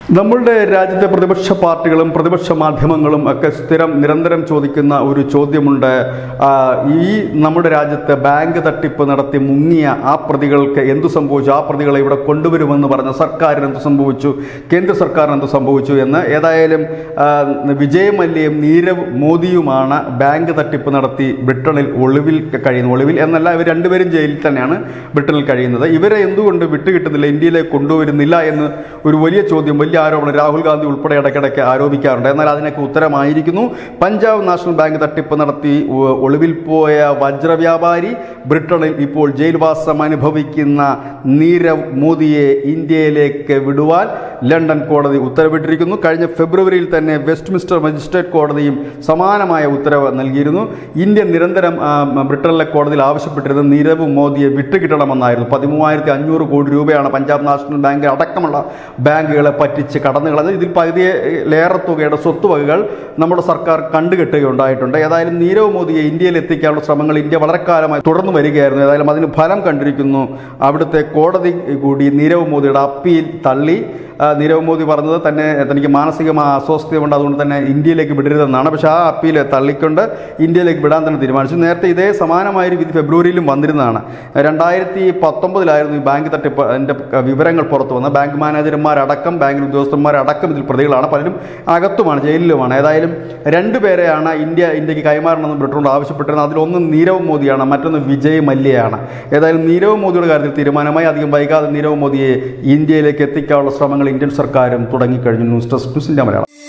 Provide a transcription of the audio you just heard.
നമ്മളുടെ രാജ്യത്തെ പ്രതിപക്ഷ പാർട്ടികളും പ്രതിപക്ഷ മാധ്യമങ്ങളും ഒക്കെ സ്ഥിരം നിരന്തരം ചോദിക്കുന്ന ഒരു ചോദ്യമുണ്ട് ആ, ഈ നമ്മുടെ രാജ്യത്ത് ബാങ്ക് തട്ടിപ്പ് നടത്തി മുങ്ങിയ ആ പ്രതികൾക്ക് എന്തു സംഭവിച്ചു ആ പ്രതികളെ ഇവിടെ കൊണ്ടുവരുമെന്ന് പറഞ്ഞ സർക്കാരിന് എന്ത് സംഭവിച്ചു കേന്ദ്ര സർക്കാരിന് എന്ത് സംഭവിച്ചു എന്ന് ഏതായാലും ആ, വിജയ് മല്യയും നീരവ് മോദിയുമാണ് ബാങ്ക് തട്ടിപ്പ് നടത്തി ബ്രിട്ടനിൽ ഒളിവിൽ കഴിയുന്നത് ഒളിവിൽ എന്നല്ല ഇവർ രണ്ടുപേരും ജയിലിൽ തന്നെയാണ് ബ്രിട്ടനിൽ കഴിയുന്നത് ഇവരെ എന്തുകൊണ്ട് വിട്ടുകിട്ടുന്നില്ല ഇന്ത്യയിലേക്ക് കൊണ്ടുവരുന്നില്ല എന്ന് ഒരു വലിയ ചോദ്യം വലിയ ആരോപണം രാഹുൽ ഗാന്ധി ഉൾപ്പെടെ ഇടയ്ക്കിടയ്ക്ക് ആരോപിക്കാറുണ്ട് എന്നാൽ അതിനൊക്കെ ഉത്തരമായിരിക്കുന്നു പഞ്ചാബ് നാഷണൽ ബാങ്ക് തട്ടിപ്പ് നടത്തി ഒ- ഒളിവിൽ പോയ വജ്രവ്യാപാരി ബ്രിട്ടനിൽ ഇപ്പോൾ ജയിൽവാസം അനുഭവിക്കുന്ന നീരവ് മോദിയെ ഇന്ത്യയിലേക്ക് വിടുവാൻ ലണ്ടൻ കോടതി ഉത്തരവിട്ടിരിക്കുന്നു കഴിഞ്ഞ ഫെബ്രുവരിയിൽ തന്നെ വെസ്റ്റ്മിൻസ്റ്റർ മജിസ്ട്രേറ്റ് കോടതിയും സമാനമായ ഉത്തരവ് നൽകിയിരുന്നു ഇന്ത്യ നിരന്തരം ആ, ബ്രിട്ടനിലെ കോടതിയിൽ ആവശ്യപ്പെട്ടിരുന്നത് നീരവ് മോദിയെ വിട്ടുകിട്ടണമെന്നായിരുന്നു പതിമൂവായിരത്തി അഞ്ഞൂറ് കോടി രൂപയാണ് പഞ്ചാബ് നാഷണൽ ബാങ്ക് അടക്കമുള്ള ബാങ്കുകളെ പറ്റിച്ച് കടന്നു കളഞ്ഞത് ഇതിൽ പകുതിയിലേറെ തുകയുടെ സ്വത്തുവകകൾ നമ്മുടെ സർക്കാർ കണ്ടുകെട്ടുകയുണ്ടായിട്ടുണ്ട് ഏതായാലും നീരവ് മോദിയെ ഇന്ത്യയിൽ എത്തിക്കാനുള്ള ശ്രമങ്ങൾ ഇന്ത്യ വളരെ കാലമായി തുടർന്നു വരികയായിരുന്നു ഏതായാലും അതിന് ഫലം കണ്ടിരിക്കുന്നു അവിടുത്തെ കോടതി കൂടി നീരവ് മോദിയുടെ അപ്പീൽ തള്ളി ആ, നീരവ് മോദി പറഞ്ഞത് തന്നെ തനിക്ക് മാനസികമായ അസ്വസ്ഥതയുണ്ട് അതുകൊണ്ട് തന്നെ ഇന്ത്യയിലേക്ക് വിടരുതെന്നാണ് പക്ഷേ ആ അപ്പീൽ തള്ളിക്കൊണ്ട് ഇന്ത്യയിലേക്ക് വിടാൻ തന്നെ തീരുമാനിച്ചു നേരത്തെ ഇതേ സമാനമായൊരു വിധി ഫെബ്രുവരിയിലും വന്നിരുന്നതാണ് രണ്ടായിരത്തി പത്തൊമ്പതിലായിരുന്നു ഈ ബാങ്ക് തട്ടിപ്പ് അതിൻ്റെ വിവരങ്ങൾ പുറത്തു വന്നത് ബാങ്ക് മാനേജർമാരടക്കം ബാങ്ക് ഉദ്യോഗസ്ഥന്മാരടക്കം ഇതിൽ പ്രതികളാണ് പലരും അകത്തുമാണ് ജയിലിലുമാണ് ഏതായാലും രണ്ടുപേരെയാണ് ഇന്ത്യ ഇന്ത്യക്ക് കൈമാറണമെന്ന് ബ്രിട്ടനോട് ആവശ്യപ്പെട്ടിരുന്നത് അതിലൊന്ന് നീരവ് മോദിയാണ് മറ്റൊന്ന് വിജയ് മല്യയാണ് ഏതായാലും നീരവ് മോദിയുടെ കാര്യത്തിൽ തീരുമാനമായി അധികം വൈകാതെ നീരവ് മോദിയെ ഇന്ത്യയിലേക്ക് എത്തിക്കാനുള്ള ശ്രമങ്ങൾ ഇന്ത്യൻ സർക്കാരും തുടങ്ങിക്കഴിഞ്ഞു news desk news India Malayalam